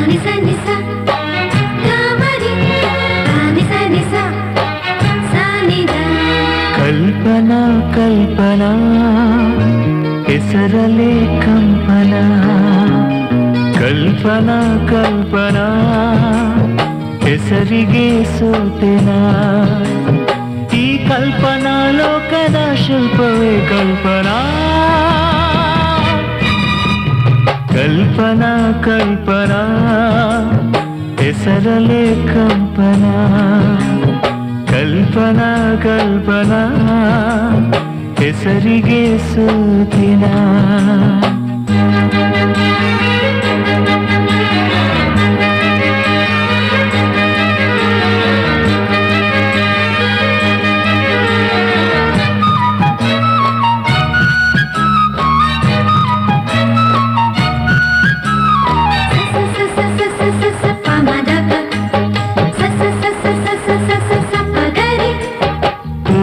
ಗಾನಿ ಸ ನಿ ಸ ಗಾಮರಿ ಗಾನಿ ಸ ನಿ ಸ ಸ ನಿ ದ ಕಲ್ಪನಾ ಕಲ್ಪನಾ ಹೆಸರಲೇ ಕಂಪನ ಕಲ್ಪನಾ ಕಲ್ಪನಾ ಹೆಸರಿಗೆ ಸೋತೆನ ಈ ಕಲ್ಪನಾ ಲೋಕದ ಶಿಲ್ಪವೇ ಕಲ್ಪನಾ ಕಲ್ಪನಾ ಕಲ್ಪನಾ ಹೆಸರಲೇ ಕಂಪನಾ ಕಲ್ಪನಾ ಕಲ್ಪನಾ ಹೆಸರಿಗೆ ಸೋತಿನ ಸ ಸ ಸ ಸ ಸ ಸ ಸ ಪ ಮ ದ ಪ ಸ ಸ ಸ ಸ ಸ ಸ ಸ ಸ ಸ ಪ ಗ ರಿ ಓ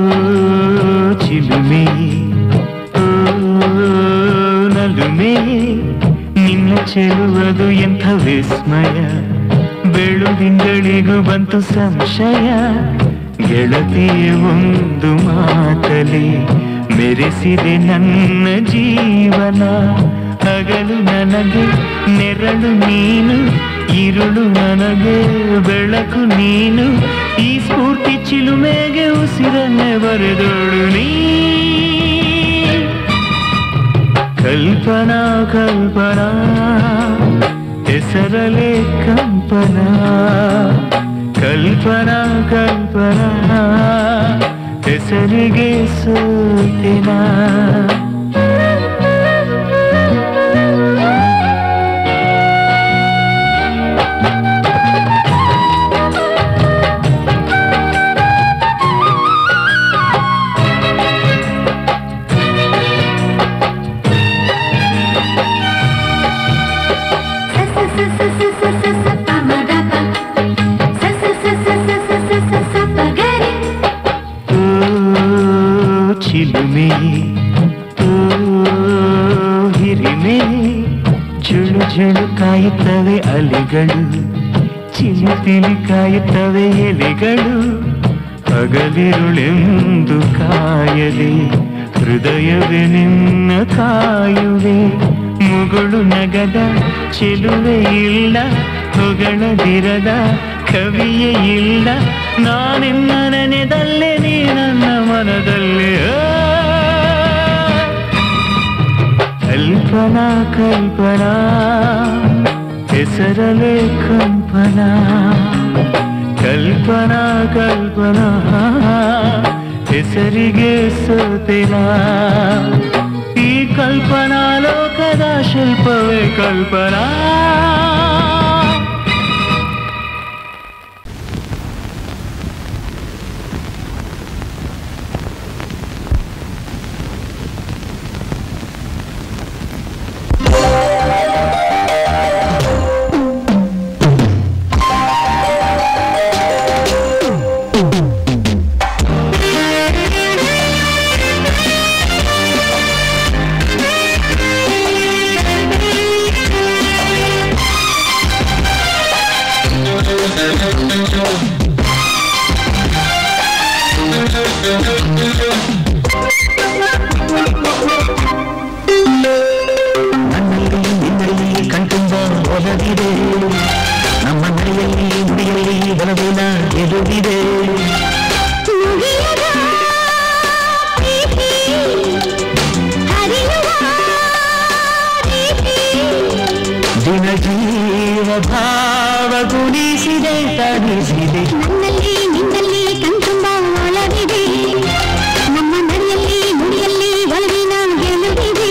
ಚಿಲುಮೆ ಓ ನಲುಮೆ ನಿನ್ನ ಚೆಲುವುದು ಎಂಥ ವಿಸ್ಮಯ ಬೆಳುದಿಂಗಳಿಗೂ ಬಂತು ಸಂಶಯ ಗೆಳತಿಯ ಒಂದು ಮಾತಲಿ ಮೆರೆಸಿದೆ ನನ್ನ ಜೀವನ ಹಗಲು ನನಗೆ ನೆರಳು ನೀನು ഇരുಳು ನನಗೆ ಬೆಳಕು ನೀನು ಈ ಸ್ಫೂರ್ತಿ ಚಿಲುಮೆಗೆ ಉಸಿರನ್ನೇ ಬರೆದೋಳು ನೀ ಕಲ್ಪನಾ ಕಲ್ಪನಾ ಹೆಸರಲೇ ಕಂಪನಾ ಕಲ್ಪನಾ ಕಲ್ಪನಾ ಹೆಸರಿಗೆ ಸೋತಿನ ಸ ಸ ಸ ಸ ಸ ಸ ಸ ಸ ಪ ಮ ದ ಪ ಸ ಸ ಸ ಸ ಸ ಸ ಸ ಸ ಸ ಪ ಗ ರಿ ಓ ಚಿಲುಮೆ ಓ ಹಿರಿಮೆ ಜುಳು ಜುಳು ಕಾಯುತ್ತವೆ ಅಲೆಗಳು ಚಿಲಿಪಿಲಿ ಕಾಯುತ್ತವೆ ಎಲೆಗಳು ಹಗಲಿರುಳೆಂದು ಕಾಯದೆ ಹೃದಯವೇ ನಿನ್ನ ಕಾಯುವೆ ಮುಗುಳು ನಗದ ಚೆಲುವೆ ಇಲ್ಲ ಹೊಗಳದಿರದ ಕವಿಯೇ ಇಲ್ಲ ನಾನಿನ್ನ ನೆನೆದಲ್ಲೇ ನೀ ನನ್ನ ಮನದಲ್ಲಿ ಆ. ಕಲ್ಪನಾ ಕಲ್ಪನಾ ಹೆಸರಲೇ ಕಂಪನಾ ಕಲ್ಪನಾ ಕಲ್ಪನಾ ಹೆಸರಿಗೆ ಸೋತಿನ ಈ ಕಲ್ಪನಾ ಲೋಕದ ಶಿಲ್ಪವೇ ಕಲ್ಪನಾ ನನ್ನಲ್ಲಿ ನಿನ್ನಲ್ಲಿ ಕಣ್ತುಂಬ ಒಲವಿದೆ ನಮ್ಮ ನಡೆಯಲ್ಲಿ ನುಡಿಯಲ್ಲಿ ಬಲವಿನ ಗೆಲುವಿದೆ ಮುಗಿಯದ ಪ್ರೀತಿ ಹರಿಯುವ ರೀತಿ ದಿನ ಜೀವ ಭಾವ ಗುಣಿಸಿದೆ ತಣಿಸಿದೆ ನನ್ನಲ್ಲಿ ನಿನ್ನಲ್ಲಿ ಕಣ್ತುಂಬ ಒಲವಿದೆ ನಮ್ಮ ನಡೆಯಲ್ಲಿ ನುಡಿಯಲ್ಲಿ ಒಲವಿನ ಗೆಲುವಿದೆ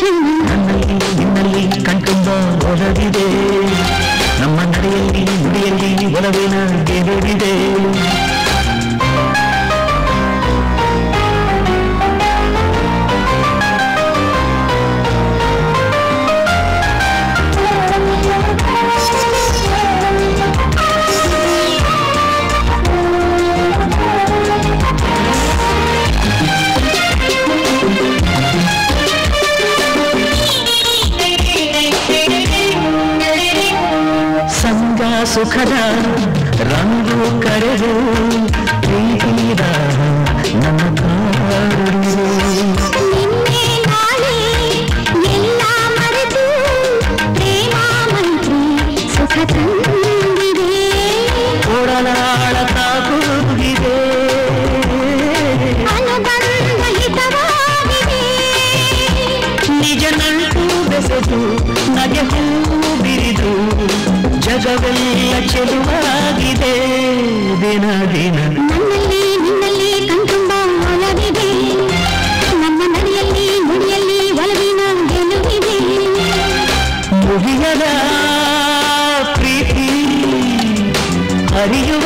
ನನ್ನಲ್ಲಿ ನಿನ್ನಲ್ಲಿ ಕಣ್ತುಂಬ ಒಲವಿದೆ ನಮ್ಮ ನಡೆಯಲ್ಲಿ ನುಡಿಯಲ್ಲಿ ಒಲವಿನ ಗೆಲುವಿದೆ ಸಂಗ ಸುಖದ ರಂಗು ಕರೆದು ಪ್ರೀತಿದ ನನ್ನ ಕಾಡು ನಿನ್ನೆ ನಾಳೆ ಎಲ್ಲ ಮರೆತು ಪ್ರೇಮ ಮಂತ್ರಿ ಸುಖ ತಂದಿದೆ ಕೊಡಲಾಳ ತಾಕೂಗಿದೆ ಅನುಬಂಧ ಹಿತವಾಗಿದೆ ನಿಜ ನಂಟು ಬೆಸೆದು ನಗೆ ಹೂ ಬಿರಿದು ಜಗವೆಲ್ಲ ಚೆಲುವಾಗಿದೆ ದಿನ ದಿನ ನನ್ನಲ್ಲಿ ನಿನ್ನಲ್ಲಿ ಕಣ್ತುಂಬ ಒಲವಿದೆ ನಮ್ಮ ನಡೆಯಲ್ಲಿ ನುಡಿಯಲ್ಲಿ ಒಲವಿನ ಗೆಲುವಿದೆ ಮುಗಿಯದ ಪ್ರೀತಿ ಹರಿಯುವ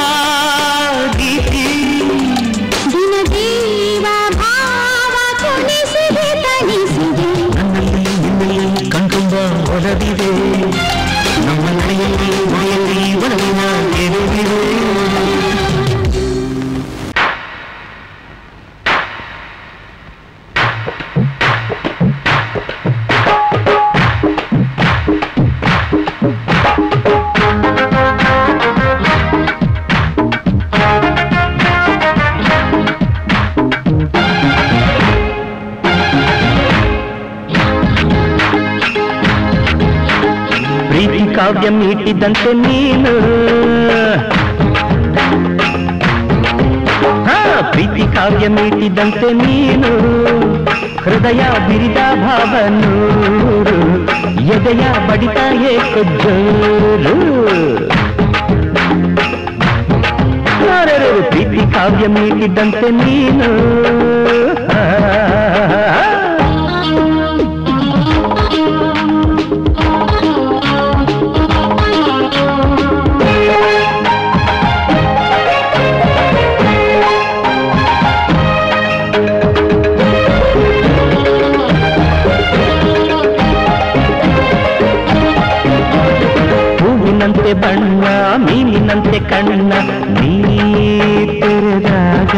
ಗೀತಿ ದಿನ ಜೀವ ಭಾವ ಕೊನಿಸಿದೆ ತಣಿಸಿದೆ ನನ್ನಲ್ಲಿ ನಿನ್ನಲ್ಲಿ ಕಣ್ತುಂಬ ಒಲವಿದೆ ನಮ್ಮ ನಡೆಯಲ್ಲಿ ನುಡಿಯಲ್ಲಿ ಒಲವಿನ ಗೆಲುವಿದೆ ಪ್ರೀತಿ ಕಾವ್ಯ ಮೀಟಿದಂತೆ ನೀನು ಹಾ ಪ್ರೀತಿ ಕಾವ್ಯ ಮೀಟಿದಂತೆ ನೀನು ಹೃದಯ ಬಿರಿದ ಭಾವನೂರು ಎದೆಯ ಬಡಿತ ಏಕ ಜೋರು ಅರೆರೆ, ಪ್ರೀತಿ ಕಾವ್ಯ ಮೀಟಿದಂತೆ ನೀನು ಆ, ಹೂವಿನಂತೆ ಬಣ್ಣ ಮೀನಿನಂತೆ ಕಣ್ಣ ನೀ ತೆರೆದಾಗ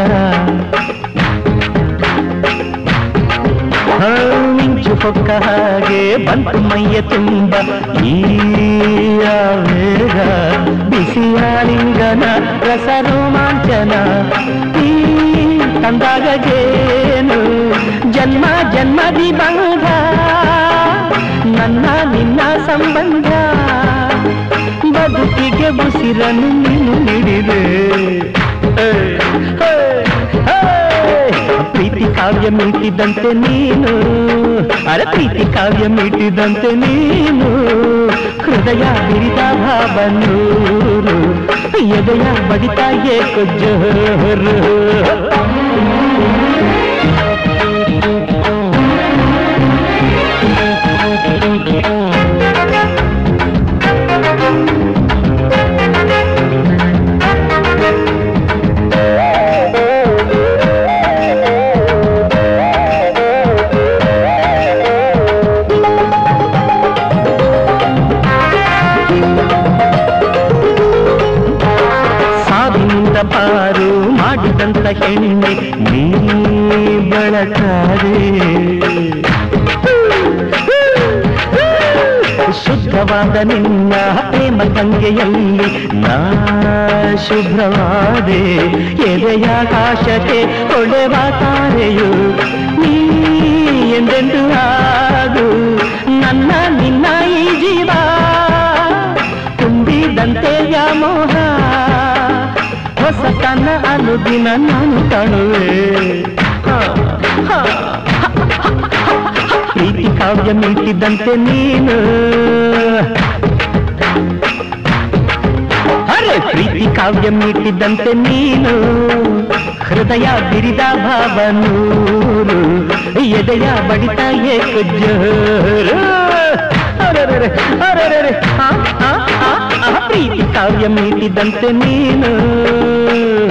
ಹಾ, ಮಿಂಚು ಹೊಕ್ಕ ಹಾಗೆ ಬಂತು ಮೈಯ ತುಂಬ ಈ ಆವೇಗ ಬಿಸಿಯಾಲಿಂಗನ ರಸ ರೋಮಾಂಚನ ಈ ತಂದಾಗ ಜೇನು ಜನ್ಮ ಜನ್ಮದಿ ಬಂಧ ನನ್ನ ನಿನ್ನ ಸಂಬಂಧ ಬದುಕಿಗೆ ಉಸಿರನ್ನು ನೀನು ನೀಡಿದೆ ಹೇ, ಹೇ, ಹೇ. ಪ್ರೀತಿ ಕಾವ್ಯ ಮೀಟಿದಂತೆ ನೀನು ಅರೆ ಪ್ರೀತಿ ಕಾವ್ಯ ಮೀಟಿದಂತೆ ನೀನು ಹೃದಯ ಬಿರಿದ ಭಾವನೂರು ಎದೆಯ ಬಡಿತ ಏಕ ಜೋರು ಸಾವಿನಿಂದ ಪಾರು ಮಾಡಿದಂತ ಹೆಣ್ಣೆ ನೀ ಬಳಕಾರೆ ಶುದ್ಧವಾದ ನಿನ್ನ ಪ್ರೇಮ ಗಂಗೆಯಲ್ಲಿ ನಾ ಶುಭ್ರವಾದೆ ಎದೆಯಾಕಾಶಕ್ಕೆ ಹೊಳೆವ ತಾರೆಯು ನೀ ಎಂದೆಂದು ಆಗು ನನ್ನ ನಿನ್ನ ಈ ಜೀವ ತುಂಬಿದಂತೆ ವ್ಯಾಮೋಹ ಹೊಸತನ ಅನುದಿನ ನಾನು ಕಾಣುವೆ ಹ, ಹ, ಪ್ರೀತಿ ಕಾವ್ಯ ಮೀಟಿದಂತೆ ನೀನು ಅರೆ ಪ್ರೀತಿ ಕಾವ್ಯ ಮೀಟಿದಂತೆ ನೀನು ಹೃದಯ ಬಿರಿದ ಭಾವ ನೂರು ಎದೆಯ ಬಡಿತ ಏಕ ಜೋರು ಅರೆರೆರೆ, ಅರೆರೆರೆ, ಆ, ಆ, ಆ, ಆ, ಪ್ರೀತಿ ಕಾವ್ಯ ಮೀಟಿದಂತೆ ನೀನು